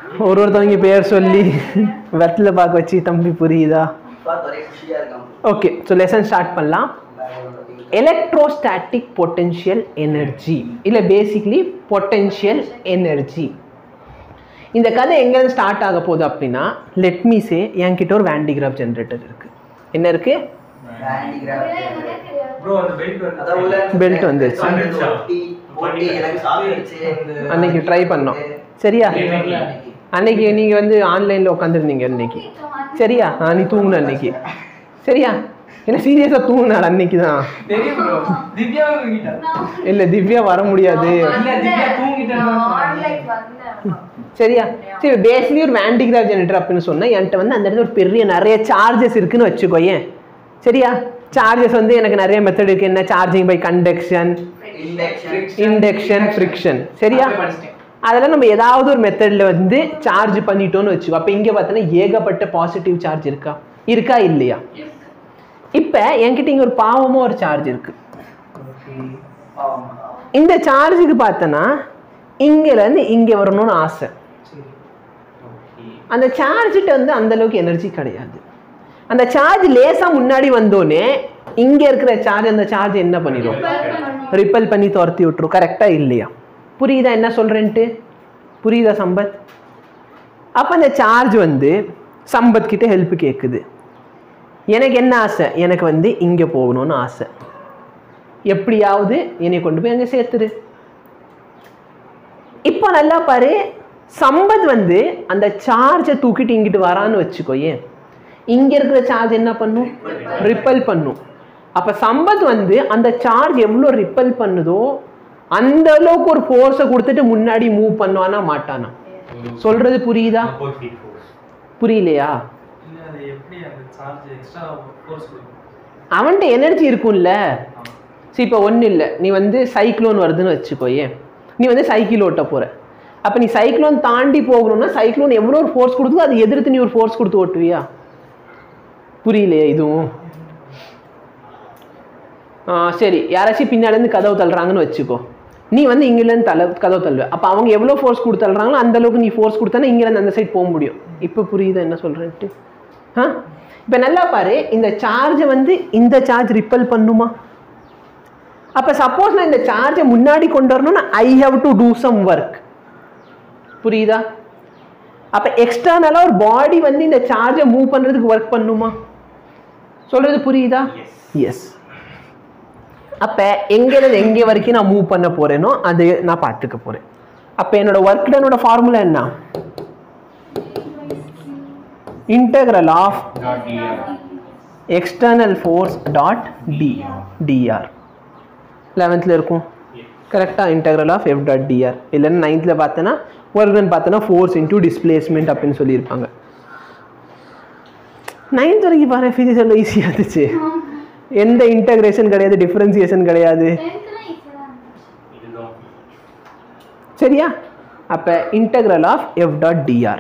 ஒரு ஒருத்தவங்க பேர் சொல்லி வெட்டில் பார்க்க வச்சு தம்பி புரியுதா பார்த்து ஒரே குஷியா இருக்கான் ஓகே ஸோ லெசன் ஸ்டார்ட் பண்ணலாம் எலக்ட்ரோஸ்டாட்டிக் பொட்டென்ஷியல் எனர்ஜி இல்லை பேசிக்லி பொட்டென்ஷியல் எனர்ஜி இந்த கதை எங்கேருந்து ஸ்டார்ட் ஆக போகுது அப்படின்னா லெட் மீ சே என்கிட்ட ஒரு வேண்டிகிராஃப் ஜென்ரேட்டர் இருக்கு என்ன இருக்கு ப்ரோ அந்த பெல்ட் வந்து அதான் உள்ள Belt வந்துருச்சு. ஒட்டி, ஒட்டி எனக்கு சாப்பிடுச்சு அன்னைக்கு ட்ரை பண்ணோம் சரியா அன்னைக்கு நீங்க வந்து ஆன்லைன்ல உட்காந்துருந்தீங்க அன்னைக்கு சரியா ஆ, நீ தூங்குன அன்னைக்கு சரியா என்ன சீரியஸா தூங்குனாள் அன்னைக்கு தான் தெரியும் ப்ரோ திவ்யா கிட்ட இல்ல திவ்யா வர முடியாது இல்ல திவ்யா தூங்கிட்டேன் சரியா சரி பேசிக்லி ஒரு வேண்டிகிராஃப் ஜெனரேட்டர் அப்படின்னு சொன்னா என்கிட்ட வந்து அந்த இடத்துல ஒரு பெரிய நிறைய சார்ஜஸ் இருக்குன்னு வச்சுக்கோயேன் சரியா சார்ஜஸ் வந்து எனக்கு நிறைய மெத்தட் இருக்கு என்ன charging by conduction induction induction friction சரியா படிச்சிட்டேன். அதெல்லாம் நம்ம ஏதாவது ஒரு மெத்தட்ல வந்து சார்ஜ் பண்ணிட்டோம்னு வச்சுக்கோ அப்போ இங்கே பார்த்தோன்னா ஏகப்பட்ட பாசிட்டிவ் சார்ஜ் இருக்கா இருக்கா இல்லையா இப்போ என்கிட்ட இங்கே ஒரு பாவமாக ஒரு சார்ஜ் இருக்கு இந்த சார்ஜுக்கு பார்த்தோன்னா இங்கேருந்து இங்கே வரணும்னு ஆசை அந்த சார்ஜிட்ட வந்து அந்த அளவுக்கு எனர்ஜி கிடையாது அந்த சார்ஜ் லேசாக முன்னாடி வந்தோடனே இங்கே இருக்கிற சார்ஜ் அந்த சார்ஜ் என்ன பண்ணிடும் ரிப்பல் பண்ணி துரத்தி விட்டுரும் கரெக்டாக இல்லையா புரியுதா என்ன சொல்கிறேன்ட்டு புரியுதா சம்பத் அப்போ அந்த சார்ஜ் வந்து சம்பத் கிட்ட ஹெல்ப் கேட்குது எனக்கு என்ன ஆசை எனக்கு வந்து இங்கே போகணும்னு ஆசை எப்படியாவது என்னை கொண்டு போய் அங்கே சேர்த்துரு இப்போ நல்லா பாரு சம்பத் வந்து அந்த சார்ஜை தூக்கிட்டு இங்கிட்டு வரான்னு வச்சுக்கோயேன் இங்க இருக்கிற சார்ஜ் என்ன பண்ணும் ரிப்பல் பண்ணும் அப்ப சம்பத் வந்து அந்த சார்ஜ் எவ்வளோ ரிப்பல் பண்ணுதோ அந்த அளவுக்கு ஒரு ஃபோர்ஸை கொடுத்துட்டு முன்னாடி மூவ் பண்ணுவானா மாட்டானா சொல்றது புரியுதா ஆப்போசிட் ஃபோர்ஸ் புரியலையா இல்ல அது எப்படி அந்த சார்ஜ் எக்ஸ்ட்ரா ஃபோர்ஸ் கொடுக்கும் அவன்கிட்ட எனர்ஜி இருக்கும்ல சரி இப்போ ஒன்றும் இல்லை நீ வந்து சைக்ளோன் வருதுன்னு வச்சுக்கோயேன் நீ வந்து சைக்கிள் ஓட்ட போற அப்போ நீ சைக்ளோன் தாண்டி போகணும்னா சைக்ளோன் எவ்வளோ ஒரு ஃபோர்ஸ் கொடுத்தோ அதை எதிர்த்து நீ ஒரு ஃபோர்ஸ் கொடுத்து ஓட்டுவியா புரியலையே இதுவும் ஆ, சரி யாராச்சும் பின்னாடி இருந்து கதவு தள்ளுறாங்கன்னு வச்சுக்கோ நீ வந்து இங்கிலேருந்து தலை கதவு தள்ளுவ அப்போ அவங்க எவ்வளோ ஃபோர்ஸ் கொடுத்து தள்ளுறாங்களோ அந்த அளவுக்கு நீ ஃபோர்ஸ் கொடுத்தானே இங்கிலேருந்து அந்த சைடு போக முடியும் இப்போ புரியுதா என்ன சொல்கிறேன்ட்டு ஆ இப்போ நல்லா பாரு இந்த சார்ஜை வந்து இந்த சார்ஜ் ரிப்பல் பண்ணுமா அப்போ சப்போஸ் நான் இந்த சார்ஜை முன்னாடி கொண்டு வரணும்னா I have to do some work புரியுதா அப்போ எக்ஸ்டர்னலாக ஒரு பாடி வந்து இந்த சார்ஜை மூவ் பண்ணுறதுக்கு ஒர்க் பண்ணுமா சொல்கிறது புரியுதா எஸ் அப்போ எங்கேருந்து எங்கே வரைக்கும் நான் மூவ் பண்ண போகிறேனோ அது நான் பார்த்துக்க போகிறேன் அப்போ என்னோட ஒர்க் டனோட ஃபார்முலா என்ன integral of dot dr external force dot d dr லெவன்த்தில் இருக்கும் கரெக்டாக integral of F dot dr இல்லைன்னா நைன்த்தில் பார்த்தோன்னா ஒர்க்னு பார்த்தோன்னா ஃபோர்ஸ் இன்டூ டிஸ்பிளேஸ்மெண்ட் அப்படின்னு சொல்லியிருப்பாங்க நைன்த் வரைக்கும் பாரு ஃபிசிக்ஸ் எல்லாம் ஈஸியாக இருந்துச்சு எந்த இன்டகிரேஷன் கிடையாது டிஃப்ரென்சியேஷன் கிடையாது இதுதான் சரியா அப்போ integral of F dot dr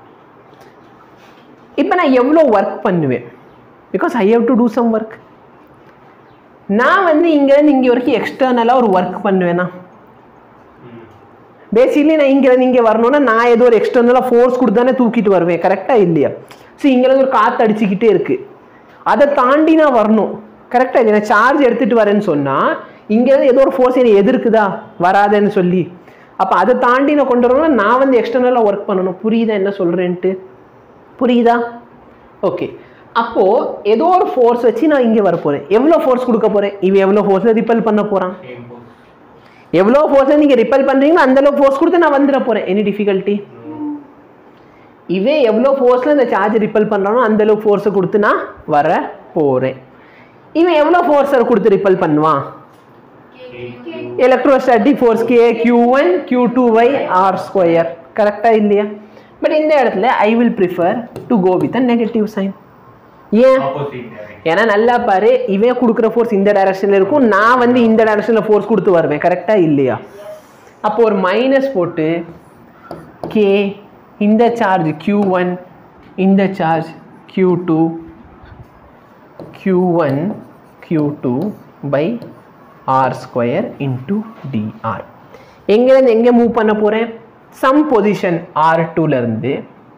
இப்போ நான் எவ்வளோ ஒர்க் பண்ணுவேன் because I have to do some work நான் வந்து இங்கேருந்து இங்கே வரைக்கும் எக்ஸ்டர்னலாக ஒரு ஒர்க் பண்ணுவேனா பேசிக்கலி நான் இங்கேருந்து இங்கே வரணும்னா நான் ஏதோ ஒரு எக்ஸ்டர்னலாக ஃபோர்ஸ் கொடுத்து தானே தூக்கிட்டு வருவேன் கரெக்டாக இல்லையா ஸோ இங்கேருந்து ஒரு காற்று அடிச்சுக்கிட்டே இருக்கு அதை தாண்டி நான் வரணும் கரெக்டாக இல்லை நான் சார்ஜ் எடுத்துகிட்டு வரேன்னு சொன்னால் இங்கேருந்து ஏதோ ஒரு ஃபோர்ஸ் என்னை எதிர்க்குதா வராதேன்னு சொல்லி அப்போ அதை தாண்டி நான் கொண்டு வரணும்னா நான் வந்து எக்ஸ்டர்னலாக ஒர்க் பண்ணணும் புரியுதா என்ன சொல்கிறேன்ட்டு புரியுதா ஓகே அப்போ ஏதோ ஒரு ஃபோர்ஸ் வச்சு நான் இங்கே வர போறேன் எவ்வளோ ஃபோர்ஸ் கொடுக்க போறேன் இவன் எவ்வளோ ஃபோர்ஸில் ரிப்பல் பண்ண போறான் சேம் ஃபோர்ஸ் எவ்வளோ ஃபோர்ஸை நீங்கள் ரிப்பல் பண்ணுறீங்களோ அந்த அளவுக்கு ஃபோர்ஸ் கொடுத்து நான் வந்துட போறேன் எனி டிஃபிகல்ட்டி இவன் எவ்வளோ ஃபோர்ஸில் இந்த சார்ஜ் ரிப்பல் பண்ணுறானோ அந்த அளவுக்கு ஃபோர்ஸை கொடுத்து நான் வர போகிறேன் இவன் எவ்வளோ ஃபோர்ஸை கொடுத்து ரிப்பல் பண்ணுவான் electrostatic force k Q one Q two by r square கரெக்டாக இல்லையா பட் இந்த இடத்துல I will prefer to go with a negative sign ஏன் ஆப்போசிட் டைரக்ஷன் ஏன்னா நல்லா பாரு இவன் கொடுக்குற ஃபோர்ஸ் இந்த டைரக்ஷனில் இருக்கும் நான் வந்து இந்த டைரக்ஷனில் ஃபோர்ஸ் கொடுத்து வருவேன் கரெக்டாக இல்லையா அப்போ ஒரு மைனஸ் போட்டு கே இந்த சார்ஜ் க்யூ ஒன் இந்த charge q two q one q two by r square into dr எங்கேருந்து எங்கே மூவ் பண்ண போகிறேன் சம் பொசிஷன் ஆர் டூலேருந்து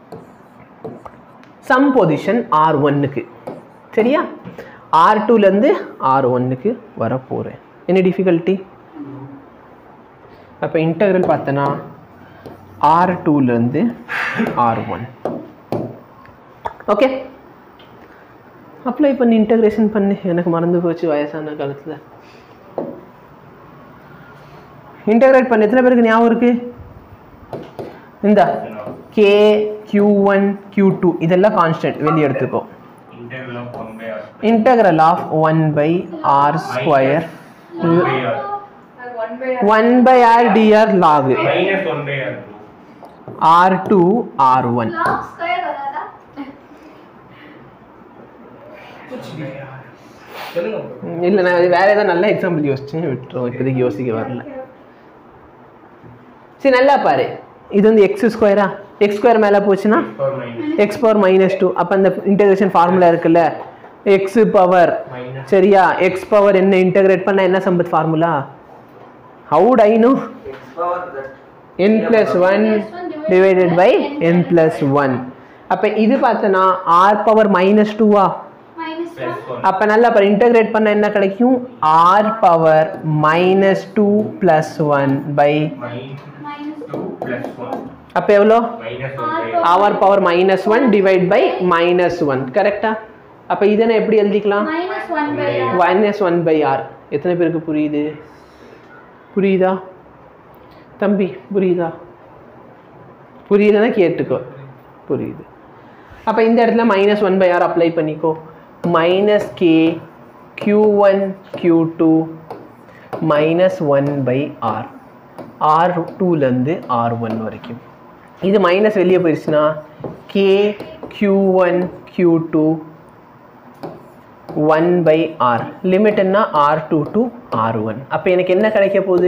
சம் பொசிஷன் ஆர் ஒன்னுக்கு சரியா ஆர் டூலேருந்து ஆர் ஒன்னுக்கு வர போகிறேன் என்ன டிஃபிகல்ட்டி அப்போ இன்டகிரல் பார்த்தனா ஆர் டூலேருந்து ஆர் ஒன் ஓகே அப்ளை பண்ணி இன்டகிரேஷன் பண்ணி எனக்கு மறந்து போச்சு வயசான காலத்தில் இன்டகிரேட் பண்ணி எத்தனை பேருக்கு ஞாபகம் இருக்கு இந்த k Q one Q two இதெல்லாம் கான்ஸ்டன்ட் வெளியே எடுத்துக்கோ Integral of 1 by r. integral of 1 by r square 1 by r. 1 by r dr log Minus 1 by r. r2 r1 log square வராதா சொல்லுங்க இல்லை நான் வேற ஏதாவது நல்ல எக்ஸாம்பிள் யோசிச்சேன் விட்டுரும் இப்போதைக்கு யோசிக்க வரல சரி நல்லா பாரு இது வந்து எக்ஸ் ஸ்கொயரா எக்ஸ் ஸ்கொயர் மேலே போச்சுன்னா For minus. X power minus two அப்போ அந்த இன்டகிரேஷன் ஃபார்முலா இருக்குல்ல எக்ஸ் பவர் Minus. சரியா எக்ஸ் பவர் என்ன இன்டகிரேட் பண்ண என்ன சம்பத் formula how I know X power that n plus 1 divided by n plus 1 அப்போ இது பார்த்தனா r பவர் மைனஸ் டூவா minus Plus 1 1. அப்போ நல்லா இப்போ இன்டகிரேட் பண்ண என்ன கிடைக்கும் r power minus two plus one by Minus minus 2 plus 1. அப்போ எவ்வளோ Minus 1 by r. r power minus one divide by minus one கரெக்டா அப்போ இதை நான் எப்படி எழுதிக்கலாம் minus 1 by r minus one by r எத்தனை பேருக்கு புரியுது புரியுதா தம்பி புரியுதா புரியுதுன்னா கேட்டுக்கோ புரியுது அப்போ இந்த இடத்துல minus one by R apply பண்ணிக்கோ minus K Q one Q two minus one by R R டூலேருந்து ஆர் ஒன் வரைக்கும் இது மைனஸ் வெளியே போயிடுச்சுன்னா K Q one Q two one by R limit என்ன R two to R one அப்போ எனக்கு என்ன கிடைக்க போகுது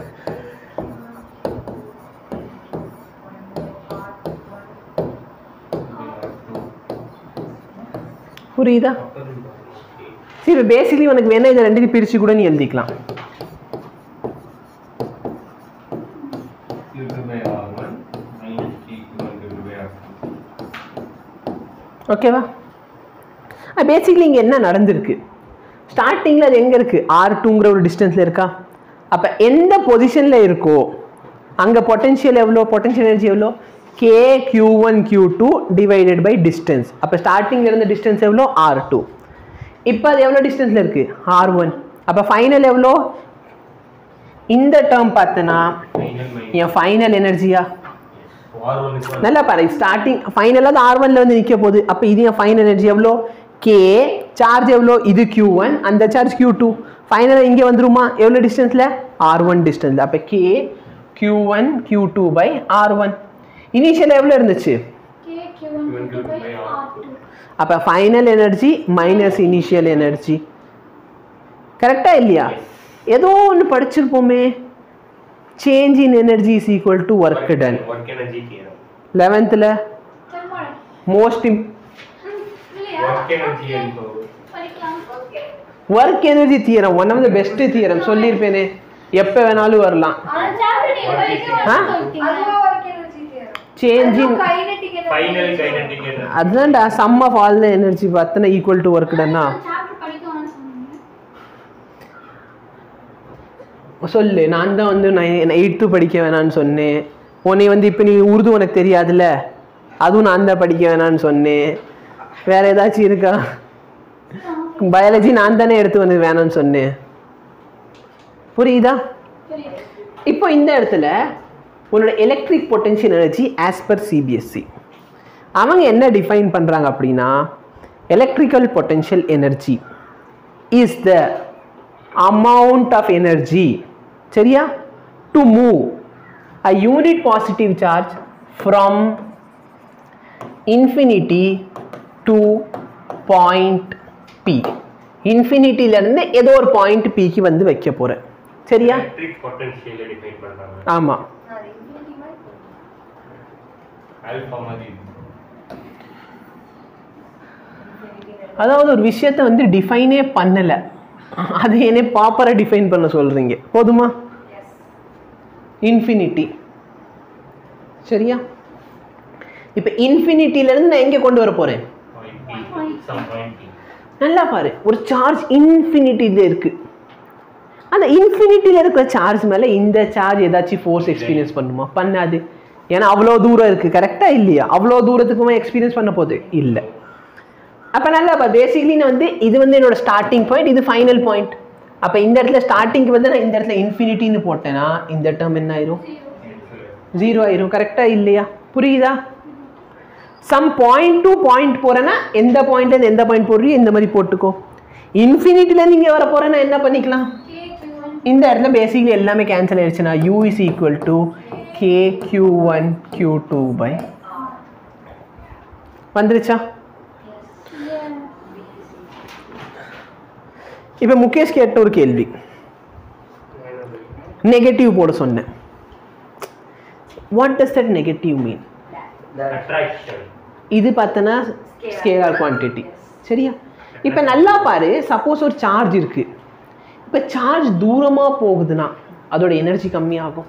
புரியுதா சரி இப்போ பேசிக்கலி உனக்கு வேணா இதை ரெண்டுத்தையும் பிரித்து கூட நீ எழுதிக்கலாம் Q2 by r1 minus T2 Q2 by r2. ஓகேவா பேசிக்கலி இங்கே என்ன நடந்திருக்கு ஸ்டார்டிங்கில் அது எங்கே இருக்குது ஆர் டூங்கிற ஒரு டிஸ்டன்ஸில் இருக்கா அப்போ எந்த பொசிஷனில் இருக்கோ அங்கே பொட்டன்ஷியல் எவ்வளோ பொட்டன்ஷியல் எனர்ஜி எவ்வளோ K Q one Q two divided by distance அப்போ ஸ்டார்டிங்கில் இருந்த டிஸ்டன்ஸ் எவ்வளோ ஆர் டூ இப்போ அது எவ்வளோ டிஸ்டன்ஸில் இருக்குது ஆர் ஒன் அப்போ ஃபைனல் எவ்வளோ இந்த டேர்ம் பார்த்தனா Final minus. என் ஃபைனல் எனர்ஜியா r1 is 1. நல்லா பாரு ஸ்டார்டிங் ஃபைனலாக அது ஆர் ஒன்ல வந்து நிற்க போகுது அப்போ இது என் ஃபைனல் எனர்ஜி எவ்வளோ கே சார்ஜ் எவ்வளோ இது கியூ ஒன் அந்த சார்ஜ் கியூ டூ ஃபைனலாக இங்கே வந்துருமா எவ்வளோ டிஸ்டன்ஸில் ஆர் ஒன் டிஸ்டன்ஸ் அப்போ K Q one Q two by R one இனிஷியலாக எவ்வளோ இருந்துச்சு k q1 q2 by r2 அப்போ final energy minus initial energy கரெக்டாக இல்லையா ஏதோ ஒன்று படிச்சிருப்போமே change in energy is equal to work done Work energy theorem. லெவன்த்தில் திரும்ப மோஸ்ட் இம் இல்லையா Work energy and power. படிக்கலாம் okay work energy theorem one of the best theorem சொல்லியிருப்பேனே எப்போ வேணாலும் வரலாம் அந்த சாப்டர் நீங்க படிக்க ஆ? அதுவா work energy theorem change in kinetic energy Final kinetic energy. அதுதான்டா sum of all the energy பார்த்தனா ஈக்குவல் டு ஒர்க் டன்னா சாப்டர் படிக்க வேணாம்னு சொன்னீங்க சொல்லு நான் தான் வந்து நான் எயித்து படிக்க வேணான்னு சொன்னேன் உன்னை வந்து இப்போ நீ உருது உனக்கு தெரியாதுல்ல அதுவும் நான் தான் படிக்க வேணான்னு சொன்னேன் வேற ஏதாச்சும் இருக்கா பயாலஜி நான் தானே எடுத்து வந்து வேணாம்னு சொன்னேன் புரியுதா புரியுது இப்போ இந்த இடத்துல உன்னோட electric potential energy as per CBSE அவங்க என்ன டிஃபைன் பண்ணுறாங்க அப்படின்னா electrical potential energy is the amount of energy சரியா to move a unit positive charge from infinity to point P இன்ஃபினிட்டிலேருந்து ஏதோ ஒரு பாயிண்ட் பிக்கு வந்து வைக்க போகிறேன் சரியா Electric potential ஐ define பண்றாங்க. ஆமாம் Alpha மாதிரி இருக்கு. அதாவது ஒரு விஷயத்தை வந்து டிஃபைனே பண்ணலை அது என்ன ப்ராப்பராக டிஃபைன் பண்ண சொல்கிறீங்க போதுமா இன்ஃபினிட்டி சரியா இப்போ இன்ஃபினிட்டிலேருந்து நான் எங்கே கொண்டு வர போகிறேன் Point P. Some point P. நல்லா பாரு ஒரு சார்ஜ் இன்ஃபினிட்டியில் இருக்குது அந்த இன்ஃபினிட்டியில் இருக்கிற சார்ஜ் மேலே இந்த சார்ஜ் ஏதாச்சும் ஃபோர்ஸ் எக்ஸ்பீரியன்ஸ் பண்ணுமா பண்ணாது ஏன்னா அவ்வளோ தூரம் இருக்குது கரெக்டாக இல்லையா அவ்வளோ தூரத்துக்குமே எக்ஸ்பீரியன்ஸ் பண்ண போகுது இல்லை அப்போ நல்லா இப்போ பேசிக்கலி நான் வந்து இது வந்து என்னோட ஸ்டார்டிங் பாயிண்ட் இது ஃபைனல் பாயிண்ட் அப்போ இந்த இடத்துல ஸ்டார்டிங்க்கு வந்து நான் இந்த இடத்துல இன்ஃபினிட்டின்னு போட்டேன்னா இந்த டேர்ம் என்ன ஆயிரும் ஜீரோ ஆயிரும் கரெக்டாக இல்லையா புரியுதா சம் பாயிண்ட் டு பாயிண்ட் போகிறேன்னா எந்த பாயிண்ட்லேருந்து எந்த பாயிண்ட் போடுறியோ இந்த மாதிரி போட்டுக்கோ இன்ஃபினிட்டிலேருந்து இங்கே வர போகிறேன்னா என்ன பண்ணிக்கலாம் கே கியூ ஒன் இந்த இடத்துல பேசிக்கலி எல்லாமே கேன்சல் ஆயிடுச்சுன்னா U is equal to K Q one Q two by வந்துருச்சா இப்போ முகேஷ் கேட்ட ஒரு கேள்வி நெகட்டிவ் போட சொன்னேன் what does that negative mean Attraction. இது பார்த்தனா ஸ்கேலார் குவான்டிட்டி சரியா இப்போ நல்லா பாரு சப்போஸ் ஒரு சார்ஜ் இருக்கு இப்போ சார்ஜ் தூரமாக போகுதுன்னா அதோட எனர்ஜி கம்மியாகும்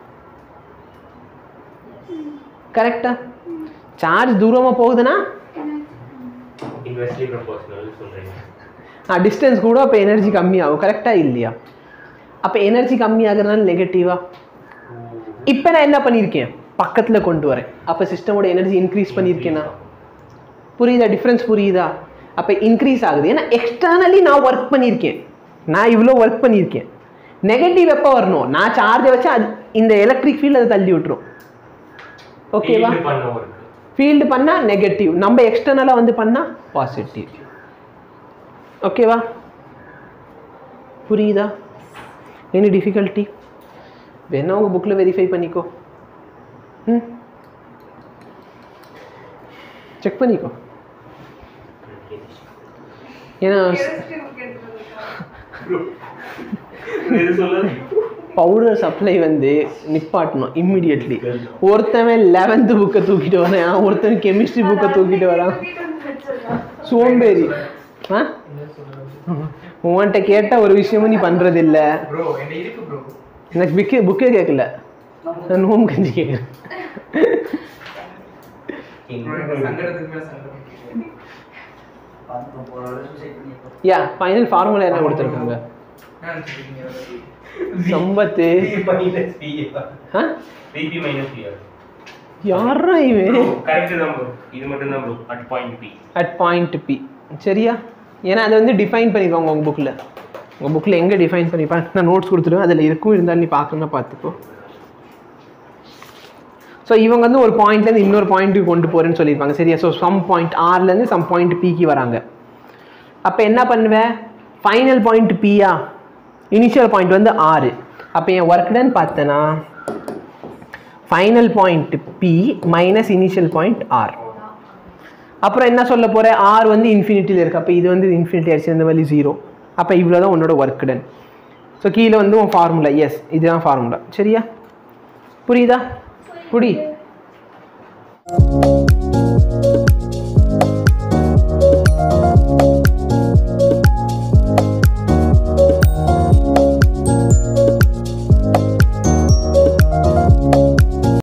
கரெக்டா சார்ஜ் தூரமாக போகுதுன்னா Inversely proportional சொல்றீங்க. டிஸ்டன்ஸ் கூட அப்போ எனர்ஜி கம்மியாகும் கரெக்டாக இல்லையா அப்போ எனர்ஜி கம்மியாகிறதுனால நெகட்டிவா இப்போ நான் என்ன பண்ணியிருக்கேன் பக்கத்தில் கொண்டு வரேன் அப்போ சிஸ்டமோட எனர்ஜி இன்க்ரீஸ் பண்ணியிருக்கேனா புரியுதா டிஃப்ரென்ஸ் புரியுதா அப்போ இன்க்ரீஸ் ஆகுது ஏன்னா எக்ஸ்டர்னலி நான் ஒர்க் பண்ணியிருக்கேன் நான் இவ்வளோ ஒர்க் பண்ணியிருக்கேன் நெகட்டிவ் எப்போ வரணும் நான் சார்ஜை வச்சு அது இந்த எலக்ட்ரிக் ஃபீல்டு அதை தள்ளி விட்டுரும் ஓகேவா Field பண்ண work. ஃபீல்டு பண்ணால் நெகட்டிவ் நம்ம எக்ஸ்டர்னலாக வந்து பண்ணால் பாசிட்டிவ் ஓகேவா புரியுதா எனி டிஃபிகல்ட்டி வேணா உங்கள் புக்கில் வெரிஃபை பண்ணிக்கோ ம் செக் பண்ணிக்கோ ஏன்னா இது சொல்லுது. பவுடர் சப்ளை வந்து நிப்பாட்டணும் இம்மிடியட்லி ஒருத்தவன் லெவன்த்து புக்கை தூக்கிட்டு வரான் ஒருத்தன் கெமிஸ்ட்ரி புக்கை தூக்கிட்டு வரான் சோம்பேறி ஆ என்ன சொல்றது உன்கிட்ட கேட்ட ஒரு விஷயமும் நீ பண்றது இல்ல ப்ரோ என்ன இருக்கு ப்ரோ எனக்கு புக்கே புக்கே கேட்கல நான் நோம் கஞ்சி கேட்குறேன் சங்கடத்துக்கு மேல சங்கடம் பார்த்து போற சூசைட் பண்ணிப்போம் யா ஃபைனல் ஃபார்முலா என்ன கொடுத்துருக்காங்க என்ன நினைச்சிருக்கீங்க சம்பத்து P minus P. ஆ P P minus P. யாரா இவன் Correct தான் bro. இது மட்டும் தான் bro. At point P. At point P சரியா ஏன்னா அதை வந்து டிஃபைன் பண்ணிக்கோங்க உங்கள் புக்கில் உங்கள் புக்கில் எங்கே டிஃபைன் பண்ணிப்பாங்க நான் நோட்ஸ் கொடுத்துருவேன் அதில் இருக்கும் இருந்தாலும் நீ பார்க்கணும்னா பார்த்துக்கோ ஸோ இவங்க வந்து ஒரு பாயிண்ட்லேருந்து இன்னொரு பாயிண்ட்டுக்கு கொண்டு போகிறேன்னு சொல்லியிருப்பாங்க சரியா ஸோ சம் பாயிண்ட் ஆர்லேருந்து சம் பாயிண்ட் பிக்கு வராங்க அப்போ என்ன பண்ணுவேன் ஃபைனல் பாயிண்ட் பியா இனிஷியல் பாயிண்ட் வந்து ஆறு அப்போ என் ஒர்க் டன் பார்த்தேன்னா final point P minus initial point R அப்புறம் என்ன சொல்ல போற ஆர் வந்து இன்ஃபினிட்டியில் இருக்கு அப்போ இது வந்து இன்ஃபினிட்டி ஆயிடுச்சு இந்த மாதிரி ஜீரோ அப்போ இவ்வளோ தான் உன்னோட ஒர்க் டன் ஸோ கீழே வந்து உன் ஃபார்முலா எஸ் இதுதான் ஃபார்முலா சரியா புரியுதா புடி